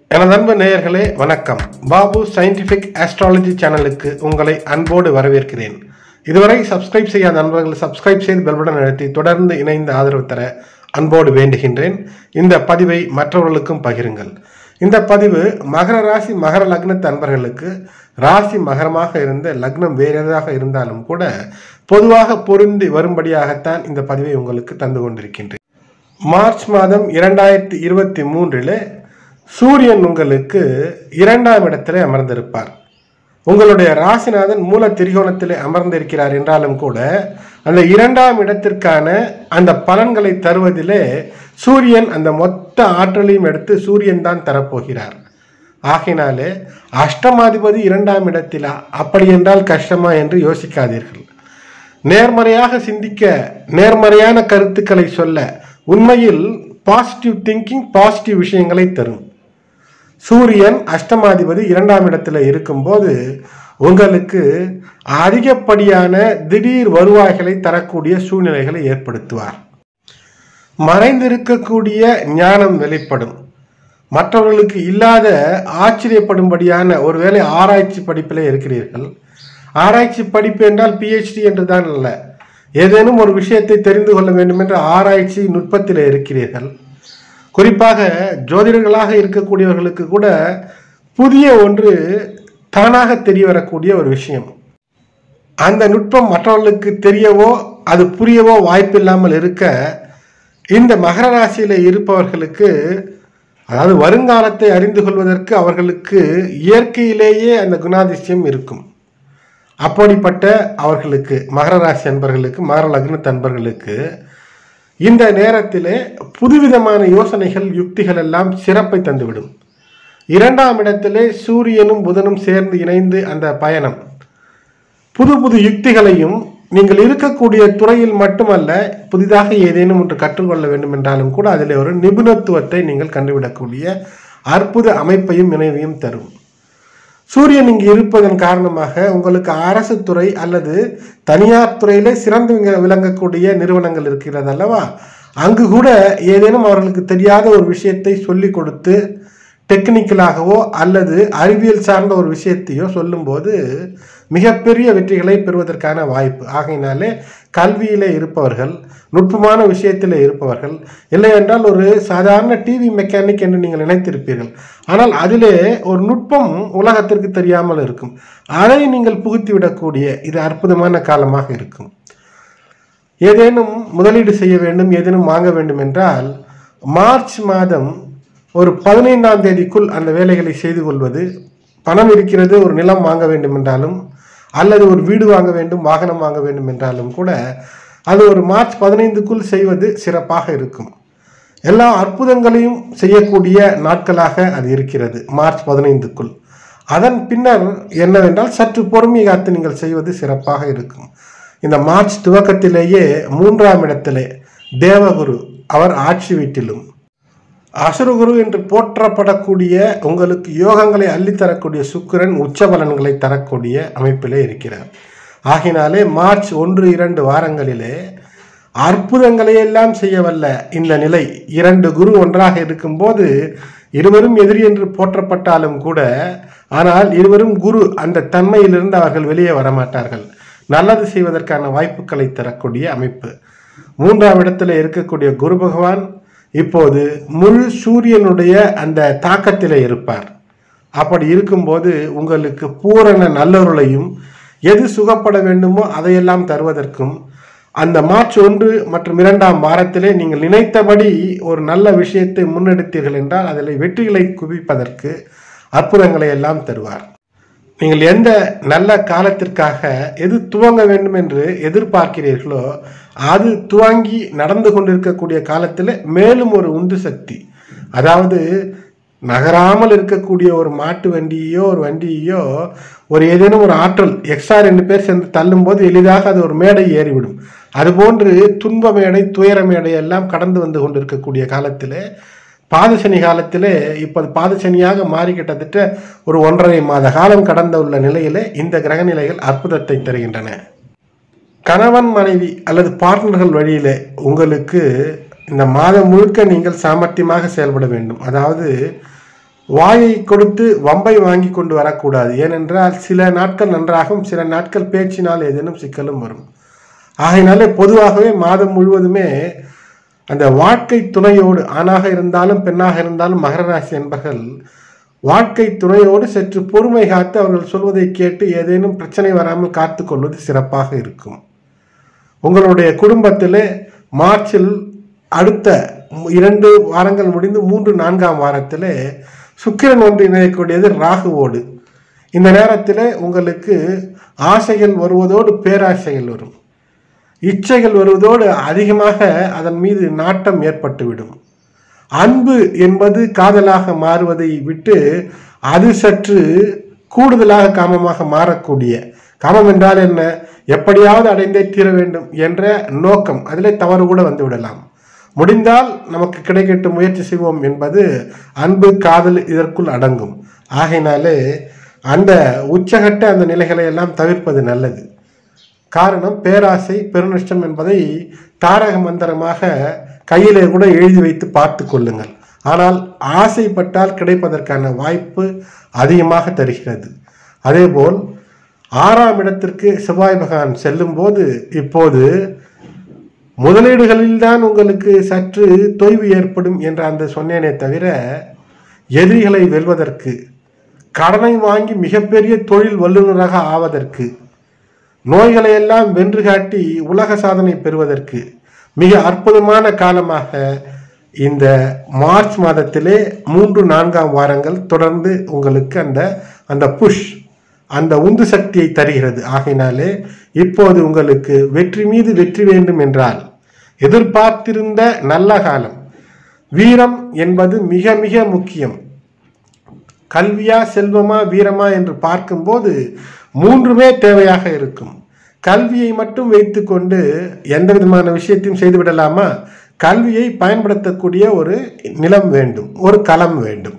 எனது அன்பு நேயர்களே வணக்கம் பாபு சயின்டிஃபிக் ஆஸ்ட்ராலஜி சேனலுக்கு உங்களை அன்போடு வரவேற்கிறேன் இதுவரை சப்ஸ்கிரைப் செய்யாத நண்பர்கள் சப்ஸ்கிரைப் செய்து பெல்பட்டன் அழுத்தி தொடர்ந்து இணைந்து ஆதரவு தர அன்போடு வேண்டுகின்றேன் இந்த பதிவை மற்றவர்களுக்கும் பகிருங்கள் இந்த பதிவு மகர ராசி மகர லக்னத்து அன்பர்களுக்கு ராசி மகரமாக இருந்த லக்னம் வேறு எதாக இருந்தாலும் கூட பொதுவாக பொருந்தி வரும்படியாகத்தான் இந்த பதிவை உங்களுக்கு தந்து கொண்டிருக்கின்றேன் மார்ச் மாதம் இரண்டாயிரத்தி இருபத்தி மூன்றில் சூரியன் உங்களுக்கு இரண்டாம் இடத்திலே அமர்ந்திருப்பார் உங்களுடைய ராசிநாதன் மூல திரிகோணத்திலே அமர்ந்திருக்கிறார் என்றாலும் கூட அந்த இரண்டாம் இடத்திற்கான அந்த பலன்களை தருவதிலே சூரியன் அந்த மொத்த ஆற்றலையும் எடுத்து சூரியன் தான் தரப்போகிறார் ஆகினாலே அஷ்டமாதிபதி இரண்டாம் இடத்திலா அப்படி என்றால் கஷ்டமா என்று யோசிக்காதீர்கள் நேர்மறையாக சிந்திக்க நேர்மறையான கருத்துக்களை சொல்ல உண்மையில் பாசிட்டிவ் திங்கிங் பாசிட்டிவ் விஷயங்களை தரும் சூரியன் அஷ்டமாதிபதி இரண்டாம் இடத்துல இருக்கும்போது உங்களுக்கு அதிகப்படியான திடீர் வருவாய்களை தரக்கூடிய சூழ்நிலைகளை ஏற்படுத்துவார் மறைந்திருக்கக்கூடிய ஞானம் வெளிப்படும் மற்றவர்களுக்கு இல்லாத ஆச்சரியப்படும்படியான ஒருவேளை ஆராய்ச்சி படிப்பிலே இருக்கிறீர்கள் ஆராய்ச்சி படிப்பு என்றால் பிஹெச்டி என்று தான் அல்ல ஏதேனும் ஒரு விஷயத்தை தெரிந்து கொள்ள வேண்டும் என்ற ஆராய்ச்சி நுட்பத்தில் இருக்கிறீர்கள் குறிப்பாக ஜோதிடர்களாக இருக்கக்கூடியவர்களுக்கு கூட புதிய ஒன்று தானாக தெரிய வரக்கூடிய ஒரு விஷயம் அந்த நுட்பம் மற்றவர்களுக்கு தெரியவோ அது புரியவோ வாய்ப்பில்லாமல் இருக்க இந்த மகர ராசியில் இருப்பவர்களுக்கு அதாவது வருங்காலத்தை அறிந்து கொள்வதற்கு அவர்களுக்கு இயற்கையிலேயே அந்த குணாதிசயம் இருக்கும் அப்படிப்பட்ட அவர்களுக்கு மகர ராசி அன்பர்களுக்கு மகர லக்னத்து அன்பர்களுக்கு இந்த நேரத்திலே புதுவிதமான யோசனைகள் யுக்திகள் எல்லாம் சிறப்பை தந்துவிடும் இரண்டாம் இடத்திலே சூரியனும் புதனும் சேர்ந்து இணைந்து அந்த பயணம் புது புது யுக்திகளையும் நீங்கள் இருக்கக்கூடிய துறையில் மட்டுமல்ல புதிதாக ஏதேனும் ஒன்று கற்றுக்கொள்ள வேண்டும் என்றாலும் கூட அதில் ஒரு நிபுணத்துவத்தை நீங்கள் கண்டுவிடக்கூடிய அற்புத அமைப்பையும் நினைவையும் தரும் சூரியன் இங்கு இருப்பதன் காரணமாக உங்களுக்கு அரசு துறை அல்லது தனியார் துறையிலே சிறந்து விங்க- விளங்கக்கூடிய நிறுவனங்கள் இருக்கிறது அல்லவா அங்கு கூட ஏதேனும் அவர்களுக்கு தெரியாத ஒரு விஷயத்தை சொல்லிக் கொடுத்து டெக்னிக்கலாகவோ அல்லது அறிவியல் சார்ந்த ஒரு விஷயத்தையோ சொல்லும்போது மிகப்பெரிய வெற்றிகளை பெறுவதற்கான வாய்ப்பு ஆகையினாலே கல்வியிலே இருப்பவர்கள் நுட்பமான விஷயத்தில் இருப்பவர்கள் இல்லை என்றால் ஒரு சாதாரண டிவி மெக்கானிக் என்று நீங்கள் நினைத்திருப்பீர்கள் ஆனால் அதிலே ஒரு நுட்பம் உலகத்திற்கு தெரியாமல் இருக்கும் அதை நீங்கள் புகுத்திவிடக்கூடிய இது அற்புதமான காலமாக இருக்கும் ஏதேனும் முதலீடு செய்ய வேண்டும் ஏதேனும் வாங்க வேண்டும் என்றால் மார்ச் மாதம் ஒரு பதினைந்தாம் தேதிக்குள் அந்த வேலைகளை செய்து கொள்வது பணம் இருக்கிறது ஒரு நிலம் வாங்க வேண்டும் என்றாலும் அல்லது ஒரு வீடு வாங்க வேண்டும் வாகனம் வாங்க வேண்டும் என்றாலும் கூட அது ஒரு மார்ச் பதினைந்துக்குள் செய்வது சிறப்பாக இருக்கும் எல்லா அற்புதங்களையும் செய்யக்கூடிய நாட்களாக அது இருக்கிறது மார்ச் பதினைந்துக்குள் அதன் பின்னர் என்னவென்றால் சற்று பொறுமை காத்து நீங்கள் செய்வது சிறப்பாக இருக்கும் இந்த மார்ச் துவக்கத்திலேயே மூன்றாம் இடத்திலே தேவகுரு அவர் ஆட்சி வீட்டிலும் அசுரகுரு என்று போற்றப்படக்கூடிய உங்களுக்கு யோகங்களை அள்ளித்தரக்கூடிய சுக்கிரன் உச்ச பலன்களை தரக்கூடிய அமைப்பிலே இருக்கிறார் ஆகினாலே மார்ச் ஒன்று இரண்டு வாரங்களிலே அற்புதங்களை எல்லாம் செய்யவல்ல இந்த நிலை இரண்டு குரு ஒன்றாக இருக்கும்போது இருவரும் எதிரி என்று போற்றப்பட்டாலும் கூட ஆனால் இருவரும் குரு அந்த தன்மையிலிருந்து அவர்கள் வெளியே வரமாட்டார்கள் நல்லது செய்வதற்கான வாய்ப்புகளை தரக்கூடிய அமைப்பு மூன்றாம் இடத்துல இருக்கக்கூடிய குரு பகவான் இப்போது முழு சூரியனுடைய அந்த தாக்கத்திலே இருப்பார் அப்படி இருக்கும்போது உங்களுக்கு பூரண நல்லொருளையும் எது சுகப்பட வேண்டுமோ அதையெல்லாம் தருவதற்கும் அந்த மார்ச் ஒன்று மற்றும் இரண்டாம் வாரத்திலே நீங்கள் நினைத்தபடி ஒரு நல்ல விஷயத்தை முன்னெடுத்தீர்கள் என்றால் அதில் வெற்றிகளை குவிப்பதற்கு அற்புதங்களை எல்லாம் தருவார் நீங்கள் எந்த நல்ல காலத்திற்காக எது துவங்க வேண்டும் என்று எதிர்பார்க்கிறீர்களோ அது துவங்கி நடந்து கொண்டிருக்கக்கூடிய காலத்தில் மேலும் ஒரு உந்து சக்தி அதாவது நகராமல் இருக்கக்கூடிய ஒரு மாட்டு வண்டியோ ஒரு வண்டியோ ஒரு ஏதேனும் ஒரு ஆற்றல் எக்ஸ்ட்ரா ரெண்டு பேர் சேர்ந்து தள்ளும்போது எளிதாக அது ஒரு மேடை ஏறிவிடும் அதுபோன்று துன்ப மேடை துயர மேடை எல்லாம் கடந்து வந்து கொண்டிருக்கக்கூடிய காலத்தில் பாதசனி காலத்திலே இப்போ அது பாதசனியாக மாறி கிட்டத்தட்ட ஒரு ஒன்றரை மாத காலம் கடந்த உள்ள நிலையிலே இந்த கிரக நிலைகள் அற்புதத்தை தருகின்றன கணவன் மனைவி அல்லது பார்ட்னர்கள் வழியிலே உங்களுக்கு இந்த மாதம் முழுக்க நீங்கள் சாமர்த்தியமாக செயல்பட வேண்டும் அதாவது வாயை கொடுத்து வம்பை வாங்கி கொண்டு வரக்கூடாது ஏனென்றால் சில நாட்கள் நன்றாகும் சில நாட்கள் பேச்சினால் ஏதேனும் சிக்கலும் வரும் ஆகையினாலே பொதுவாகவே மாதம் முழுவதுமே அந்த வாழ்க்கை துணையோடு ஆணாக இருந்தாலும் பெண்ணாக இருந்தாலும் மகர ராசி என்பர்கள் வாழ்க்கை துணையோடு சற்று பொறுமை காத்து அவர்கள் சொல்வதை கேட்டு ஏதேனும் பிரச்சனை வராமல் காத்து கொள்வது சிறப்பாக இருக்கும் உங்களுடைய குடும்பத்திலே மார்ச்சில் அடுத்த இரண்டு வாரங்கள் முடிந்து மூன்று நான்காம் வாரத்திலே சுக்கிரன் ஒன்று இணையக்கூடியது ராகுவோடு இந்த நேரத்தில் உங்களுக்கு ஆசைகள் வருவதோடு பேராசைகள் வரும் இச்சைகள் வருவதோடு அதிகமாக அதன் மீது நாட்டம் ஏற்பட்டுவிடும் அன்பு என்பது காதலாக மாறுவதை விட்டு அது சற்று கூடுதலாக காமமாக மாறக்கூடிய காமம் என்றால் என்ன எப்படியாவது அடைந்தே தீர வேண்டும் என்ற நோக்கம் அதிலே தவறு கூட வந்து விடலாம் முடிந்தால் நமக்கு கிடைக்கட்டும் முயற்சி செய்வோம் என்பது அன்பு காதல் இதற்குள் அடங்கும் ஆகையினாலே அந்த உச்சகட்ட அந்த நிலைகளை எல்லாம் தவிர்ப்பது நல்லது காரணம் பேராசை பெருநஷ்டம் என்பதை தாரக மந்திரமாக கையிலே கூட எழுதி வைத்து பார்த்து கொள்ளுங்கள் ஆனால் ஆசைப்பட்டால் கிடைப்பதற்கான வாய்ப்பு அதிகமாக தருகிறது அதேபோல் ஆறாம் இடத்திற்கு செவ்வாய் பகவான் செல்லும்போது இப்போது முதலீடுகளில்தான் உங்களுக்கு சற்று தொய்வு ஏற்படும் என்று அந்த சொன்னேனே தவிர எதிரிகளை வெல்வதற்கு கடனை வாங்கி மிகப்பெரிய தொழில் வல்லுநராக ஆவதற்கு நோய்களை எல்லாம் வென்று காட்டி உலக சாதனை பெறுவதற்கு மிக அற்புதமான காலமாக இந்த மார்ச் மாதத்திலே மூன்று நான்காம் வாரங்கள் தொடர்ந்து உங்களுக்கு அந்த அந்த புஷ் அந்த உந்து சக்தியை தருகிறது ஆகையினாலே இப்போது உங்களுக்கு வெற்றி மீது வெற்றி வேண்டும் என்றால் எதிர்பார்த்திருந்த நல்ல காலம் வீரம் என்பது மிக மிக முக்கியம் கல்வியா செல்வமா வீரமா என்று பார்க்கும்போது மூன்றுமே தேவையாக இருக்கும் கல்வியை மட்டும் வைத்துக்கொண்டு எந்த விதமான விஷயத்தையும் செய்துவிடலாமா கல்வியை பயன்படுத்தக்கூடிய ஒரு நிலம் வேண்டும் ஒரு களம் வேண்டும்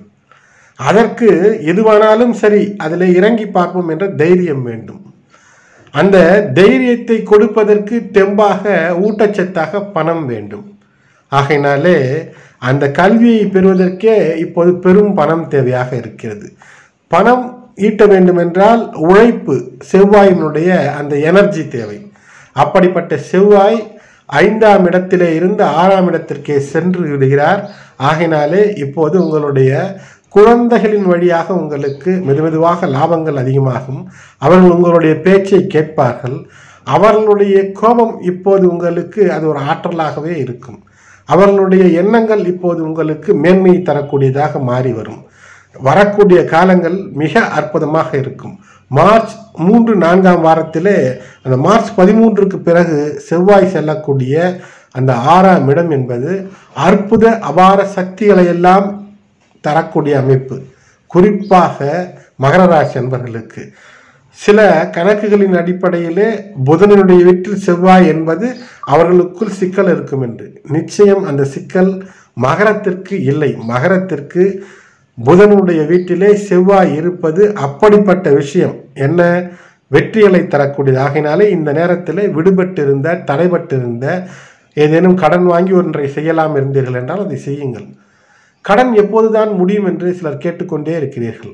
அதற்கு எதுவானாலும் சரி அதில் இறங்கி பார்ப்போம் என்ற தைரியம் வேண்டும் அந்த தைரியத்தை கொடுப்பதற்கு தெம்பாக ஊட்டச்சத்தாக பணம் வேண்டும் ஆகையினாலே அந்த கல்வியை பெறுவதற்கே இப்போது பெரும் பணம் தேவையாக இருக்கிறது பணம் ஈட்ட வேண்டுமென்றால் உழைப்பு செவ்வாயினுடைய அந்த எனர்ஜி தேவை அப்படிப்பட்ட செவ்வாய் ஐந்தாம் இடத்திலே இருந்து ஆறாம் இடத்திற்கே சென்று விடுகிறார் ஆகையினாலே இப்போது உங்களுடைய குழந்தைகளின் வழியாக உங்களுக்கு மெதுமெதுவாக லாபங்கள் அதிகமாகும் அவர்கள் உங்களுடைய பேச்சை கேட்பார்கள் அவர்களுடைய கோபம் இப்போது உங்களுக்கு அது ஒரு ஆற்றலாகவே இருக்கும் அவர்களுடைய எண்ணங்கள் இப்போது உங்களுக்கு மேன்மை தரக்கூடியதாக மாறி வரும் வரக்கூடிய காலங்கள் மிக அற்புதமாக இருக்கும் மார்ச் மூன்று நான்காம் வாரத்திலே அந்த மார்ச் பதிமூன்றுக்கு பிறகு செவ்வாய் செல்லக்கூடிய அந்த ஆறாம் இடம் என்பது அற்புத அபார சக்திகளை எல்லாம் தரக்கூடிய அமைப்பு குறிப்பாக மகர ராசி அன்பர்களுக்கு சில கணக்குகளின் அடிப்படையிலே புதனினுடைய வீட்டில் செவ்வாய் என்பது அவர்களுக்குள் சிக்கல் இருக்கும் என்று நிச்சயம் அந்த சிக்கல் மகரத்திற்கு இல்லை மகரத்திற்கு புதனுடைய வீட்டிலே செவ்வாய் இருப்பது அப்படிப்பட்ட விஷயம் என்ன வெற்றிகளை தரக்கூடியது ஆகையினாலே இந்த நேரத்தில் விடுபட்டிருந்த தடைபட்டிருந்த ஏதேனும் கடன் வாங்கி ஒன்றை செய்யலாம் இருந்தீர்கள் என்றால் அதை செய்யுங்கள் கடன் எப்போதுதான் முடியும் என்று சிலர் கேட்டுக்கொண்டே இருக்கிறீர்கள்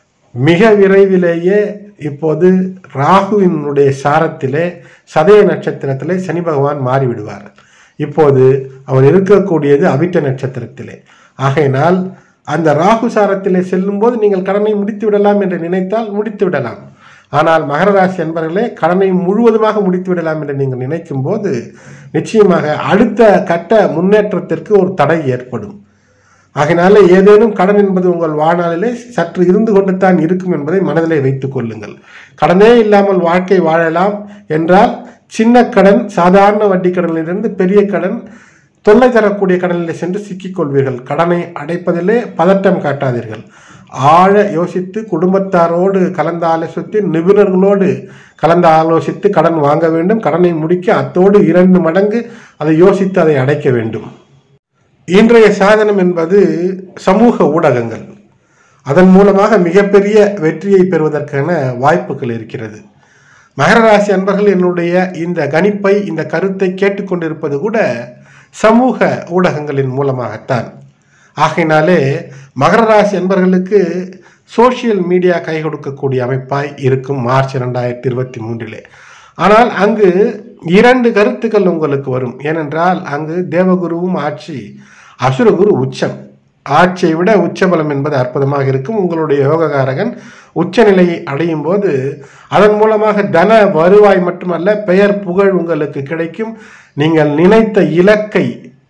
மிக விரைவிலேயே இப்போது ராகுவினுடைய சாரத்திலே சதய நட்சத்திரத்திலே சனி பகவான் மாறிவிடுவார் இப்போது அவர் இருக்கக்கூடியது அவிட்ட நட்சத்திரத்திலே ஆகையினால் அந்த ராகு சாரத்திலே செல்லும்போது நீங்கள் கடனை முடித்து விடலாம் என்று நினைத்தால் முடித்து விடலாம் ஆனால் மகர ராசி என்பவர்களே கடனை முழுவதுமாக முடித்து விடலாம் என்று நீங்கள் நினைக்கும் போது நிச்சயமாக அடுத்த கட்ட முன்னேற்றத்திற்கு ஒரு தடை ஏற்படும் ஆகையினால ஏதேனும் கடன் என்பது உங்கள் வாழ்நாளிலே சற்று இருந்து கொண்டு தான் இருக்கும் என்பதை மனதிலே வைத்துக் கொள்ளுங்கள் கடனே இல்லாமல் வாழ்க்கை வாழலாம் என்றால் சின்ன கடன் சாதாரண வட்டி கடனிலிருந்து பெரிய கடன் தொல்லை தரக்கூடிய கடனில் சென்று சிக்கிக்கொள்வீர்கள் கடனை அடைப்பதிலே பதட்டம் காட்டாதீர்கள் ஆழ யோசித்து குடும்பத்தாரோடு கலந்து ஆலோசித்து நிபுணர்களோடு கலந்து ஆலோசித்து கடன் வாங்க வேண்டும் கடனை முடிக்க அத்தோடு இரண்டு மடங்கு அதை யோசித்து அதை அடைக்க வேண்டும் இன்றைய சாதனம் என்பது சமூக ஊடகங்கள் அதன் மூலமாக மிகப்பெரிய வெற்றியை பெறுவதற்கான வாய்ப்புகள் இருக்கிறது மகர ராசி அன்பர்கள் என்னுடைய இந்த கணிப்பை இந்த கருத்தை கேட்டுக்கொண்டிருப்பது கூட சமூக ஊடகங்களின் மூலமாகத்தான் ஆகையினாலே மகர ராசி என்பவர்களுக்கு சோஷியல் மீடியா கை கொடுக்கக்கூடிய அமைப்பாய் இருக்கும் மார்ச் இரண்டாயிரத்தி இருபத்தி மூன்றிலே ஆனால் அங்கு இரண்டு கருத்துக்கள் உங்களுக்கு வரும் ஏனென்றால் அங்கு தேவகுருவும் ஆட்சி அசுரகுரு உச்சம் ஆட்சியை விட உச்சபலம் என்பது அற்புதமாக இருக்கும் உங்களுடைய யோககாரகன் உச்சநிலையை அடையும் போது அதன் மூலமாக தன வருவாய் மட்டுமல்ல பெயர் புகழ் உங்களுக்கு கிடைக்கும் நீங்கள் நினைத்த இலக்கை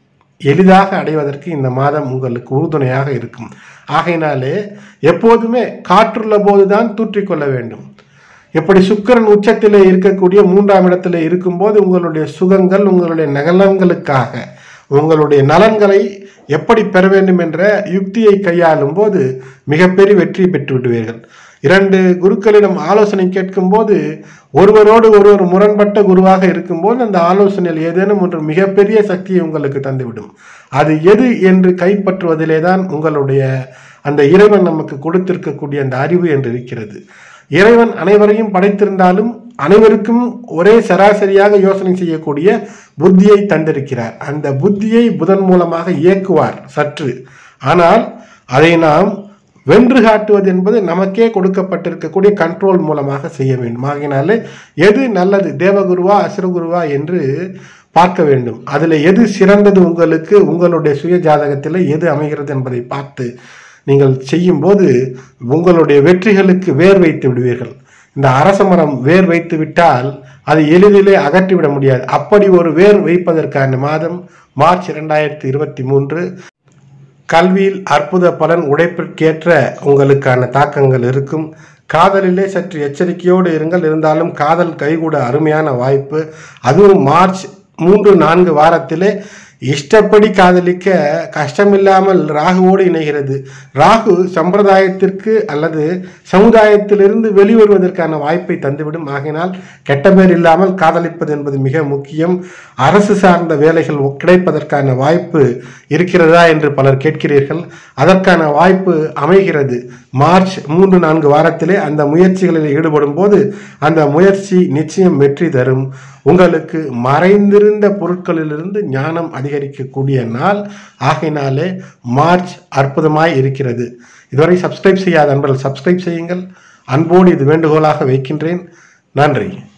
எளிதாக அடைவதற்கு இந்த மாதம் உங்களுக்கு உறுதுணையாக இருக்கும் ஆகையினாலே எப்போதுமே காற்றுள்ள போதுதான் தூற்றிக்கொள்ள வேண்டும் எப்படி சுக்கிரன் உச்சத்திலே இருக்கக்கூடிய மூன்றாம் இடத்திலே இருக்கும்போது உங்களுடைய சுகங்கள் உங்களுடைய நலன்களுக்காக உங்களுடைய நலன்களை எப்படி பெற வேண்டும் என்ற யுக்தியை கையாளும் போது மிகப்பெரிய வெற்றி பெற்று விடுவீர்கள் இரண்டு குருக்களிடம் ஆலோசனை கேட்கும்போது ஒருவரோடு ஒருவர் முரண்பட்ட குருவாக இருக்கும்போது அந்த ஆலோசனையில் ஏதேனும் ஒன்று மிகப்பெரிய சக்தியை உங்களுக்கு தந்துவிடும் அது எது என்று கைப்பற்றுவதிலே தான் உங்களுடைய அந்த இறைவன் நமக்கு கொடுத்திருக்கக்கூடிய அந்த அறிவு என்று இருக்கிறது இறைவன் அனைவரையும் படைத்திருந்தாலும் அனைவருக்கும் ஒரே சராசரியாக யோசனை செய்யக்கூடிய புத்தியை தந்திருக்கிறார் அந்த புத்தியை புதன் மூலமாக இயக்குவார் சற்று ஆனால் அதை நாம் வென்று காட்டுவது என்பது நமக்கே கொடுக்கப்பட்டிருக்கக்கூடிய கண்ட்ரோல் மூலமாக செய்ய வேண்டும் ஆகினாலே எது நல்லது தேவகுருவா அசுரகுருவா என்று பார்க்க வேண்டும் அதில் எது சிறந்தது உங்களுக்கு உங்களுடைய சுய ஜாதகத்தில் எது அமைகிறது என்பதை பார்த்து நீங்கள் செய்யும்போது உங்களுடைய வெற்றிகளுக்கு வேர் வைத்து விடுவீர்கள் இந்த அரச மரம் வேர் வைத்து விட்டால் அது எளிதிலே அகற்றிவிட முடியாது அப்படி ஒரு வேர் வைப்பதற்கான மாதம் மார்ச் இரண்டாயிரத்தி இருபத்தி மூன்று கல்வியில் அற்புத பலன் உழைப்பிற்கேற்ற உங்களுக்கான தாக்கங்கள் இருக்கும் காதலிலே சற்று எச்சரிக்கையோடு இருங்கள் இருந்தாலும் காதல் கைகூட அருமையான வாய்ப்பு அதுவும் மார்ச் மூன்று நான்கு வாரத்திலே இஷ்டப்படி காதலிக்க கஷ்டமில்லாமல் ராகுவோடு இணைகிறது ராகு சம்பிரதாயத்திற்கு அல்லது சமுதாயத்திலிருந்து வெளிவருவதற்கான வாய்ப்பை தந்துவிடும் ஆகினால் கெட்ட பேர் இல்லாமல் காதலிப்பது என்பது மிக முக்கியம் அரசு சார்ந்த வேலைகள் கிடைப்பதற்கான வாய்ப்பு இருக்கிறதா என்று பலர் கேட்கிறீர்கள் அதற்கான வாய்ப்பு அமைகிறது மார்ச் மூன்று நான்கு வாரத்திலே அந்த முயற்சிகளில் ஈடுபடும் போது அந்த முயற்சி நிச்சயம் வெற்றி தரும் உங்களுக்கு மறைந்திருந்த பொருட்களிலிருந்து ஞானம் அதிகரிக்கக்கூடிய நாள் ஆகையினாலே மார்ச் அற்புதமாய் இருக்கிறது இதுவரை சப்ஸ்கிரைப் செய்யாத அன்பர்கள் சப்ஸ்கிரைப் செய்யுங்கள் அன்போடு இது வேண்டுகோளாக வைக்கின்றேன் நன்றி